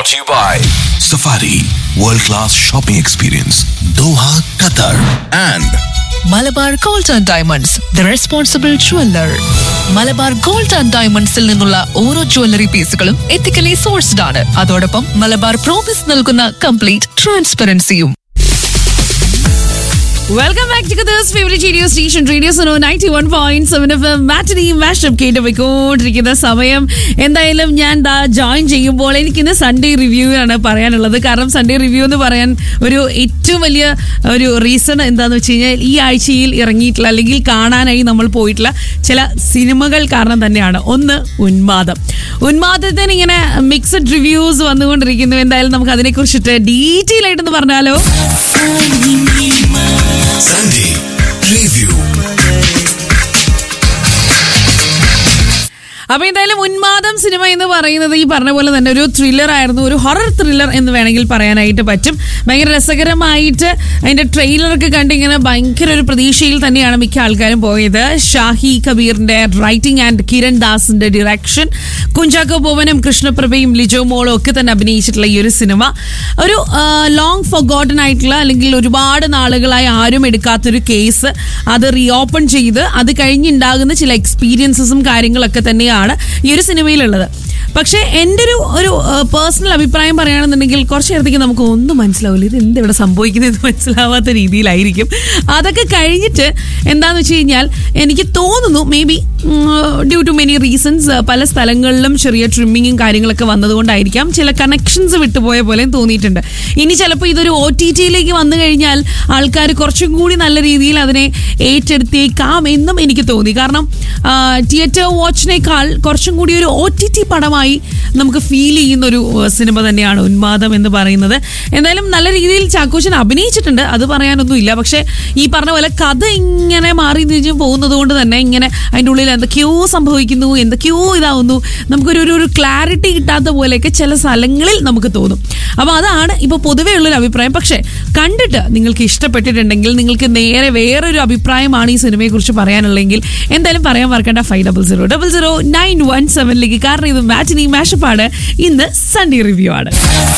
to you by Safari World Class Shopping Experience Doha, Qatar and Malabar gold and diamonds the responsible jeweller Malabar gold and ഡയമണ്ട്സിൽ നിന്നുള്ള ഓരോ jewellery പീസുകളും ethically sourced ആണ് അതോടൊപ്പം Malabar promise നൽകുന്ന complete ട്രാൻസ്പെറൻസിയും welcome back to this favourite radio station radio Suno ninety one point seven F M matinee mashup കേട്ട് പോയിക്കൊണ്ടിരിക്കുന്ന സമയം എന്തായാലും ഞാൻ ദാ ജോയിൻ ചെയ്യുമ്പോൾ എനിക്കിന്ന് സൺഡേ റിവ്യൂ ആണ് പറയാനുള്ളത് കാരണം സൺഡേ റിവ്യൂ എന്ന് പറയാൻ ഒരു ഏറ്റവും വലിയ ഒരു റീസൺ എന്താന്ന് വെച്ച് കഴിഞ്ഞാൽ ഈ ആഴ്ചയിൽ ഇറങ്ങിയിട്ടുള്ള അല്ലെങ്കിൽ കാണാനായി നമ്മൾ പോയിട്ടുള്ള ചില സിനിമകൾ കാരണം തന്നെയാണ് ഒന്ന് ഉന്മാദം ഉന്മാദത്തിന് ഇങ്ങനെ മിക്സഡ് റിവ്യൂസ് വന്നുകൊണ്ടിരിക്കുന്നു എന്തായാലും നമുക്ക് അതിനെക്കുറിച്ചിട്ട് ഡീറ്റെയിൽ ആയിട്ടൊന്ന് പറഞ്ഞാലോ Sunday Review. അപ്പൊ എന്തായാലും ഉന്മാദം സിനിമ എന്ന് പറയുന്നത് ഈ പറഞ്ഞ പോലെ തന്നെ ഒരു ത്രില്ലർ ആയിരുന്നു ഒരു ഹൊറർ ത്രില്ലർ എന്ന് വേണമെങ്കിൽ പറയാനായിട്ട് പറ്റും ഭയങ്കര രസകരമായിട്ട് അതിന്റെ ട്രെയിലറൊക്കെ കണ്ട് ഇങ്ങനെ ഭയങ്കര ഒരു പ്രതീക്ഷയിൽ തന്നെയാണ് മിക്ക ആൾക്കാരും പോയത് ഷാഹി കബീറിന്റെ റൈറ്റിംഗ് ആൻഡ് കിരൺ ദാസിന്റെ ഡിറക്ഷൻ കുഞ്ചാക്കോ ബോവനും കൃഷ്ണപ്രഭയും ലിജോ മോളും ഒക്കെ തന്നെ അഭിനയിച്ചിട്ടുള്ള ഈ ഒരു സിനിമ ഒരു ലോങ് ഫൊഗോട്ടൺ ആയിട്ടുള്ള അല്ലെങ്കിൽ ഒരുപാട് നാളുകളായി ആരും എടുക്കാത്തൊരു കേസ് അത് റീഓപ്പൺ ചെയ്ത് അത് കഴിഞ്ഞുണ്ടാകുന്ന ചില എക്സ്പീരിയൻസസും കാര്യങ്ങളൊക്കെ തന്നെയാണ് ഈ ഒരു സിനിമയിലുള്ളത് പക്ഷേ എൻ്റെ ഒരു ഒരു പേഴ്സണൽ അഭിപ്രായം പറയുകയാണെന്നുണ്ടെങ്കിൽ കുറച്ച് നേരത്തേക്ക് നമുക്ക് ഒന്നും മനസ്സിലാവില്ല ഇത് എന്ത് ഇവിടെ സംഭവിക്കുന്നത് മനസ്സിലാവാത്ത രീതിയിലായിരിക്കും അതൊക്കെ കഴിഞ്ഞിട്ട് എന്താണെന്ന് വെച്ച് കഴിഞ്ഞാൽ എനിക്ക് തോന്നുന്നു may be due to many reasons പല സ്ഥലങ്ങളിലും ചെറിയ ട്രിമ്മിങ്ങും കാര്യങ്ങളൊക്കെ വന്നതുകൊണ്ടായിരിക്കാം ചില കണക്ഷൻസ് വിട്ടുപോയ പോലെയും തോന്നിയിട്ടുണ്ട് ഇനി ചിലപ്പോൾ ഇതൊരു ഒ ടി ടിയിലേക്ക് വന്നു കഴിഞ്ഞാൽ ആൾക്കാർ കുറച്ചും കൂടി നല്ല രീതിയിൽ അതിനെ ഏറ്റെടുത്തേക്കാം എന്നും എനിക്ക് തോന്നി കാരണം തിയേറ്റർ വാച്ചിനേക്കാൾ കുറച്ചും കൂടി ഒരു ഒ ടി ടി പടമായി നമുക്ക് ഫീൽ ചെയ്യുന്ന ഒരു ഏഹ്, സിനിമ തന്നെയാണ് ഉന്മാദം എന്ന് പറയുന്നത് എന്തായാലും നല്ല രീതിയിൽ ചാക്കോച്ചൻ അഭിനയിച്ചിട്ടുണ്ട് അത് പറയാനൊന്നുമില്ല പക്ഷേ ഈ പറഞ്ഞ പോലെ കഥ ഇങ്ങനെ മാറി തിരിഞ്ഞ് പോകുന്നത് കൊണ്ട് തന്നെ ഇങ്ങനെ അതിൻ്റെ ഉള്ളിൽ എന്തൊക്കെയോ സംഭവിക്കുന്നു എന്തൊക്കെയോ ഇതാവുന്നു നമുക്കൊരു ഒരു ഒരു ക്ലാരിറ്റി കിട്ടാത്ത പോലെയൊക്കെ ചില സ്ഥലങ്ങളിൽ നമുക്ക് തോന്നും അപ്പോൾ അതാണ് ഇപ്പോൾ പൊതുവേ ഉള്ളൊരു അഭിപ്രായം പക്ഷേ കണ്ടിട്ട് നിങ്ങൾക്ക് ഇഷ്ടപ്പെട്ടിട്ടുണ്ടെങ്കിൽ നിങ്ങൾക്ക് നേരെ വേറൊരു അഭിപ്രായമാണ് ഈ സിനിമയെക്കുറിച്ച് പറയാനുള്ളതെങ്കിൽ എന്തായാലും പറയാൻ മറക്കേണ്ട five double zero double zero nine one സെവനിലേക്ക് കാരണം ഇത് മാറ്റിനി മാഷപ്പാണ് ഇന്ന് സൺഡേ റിവ്യൂ ആണ്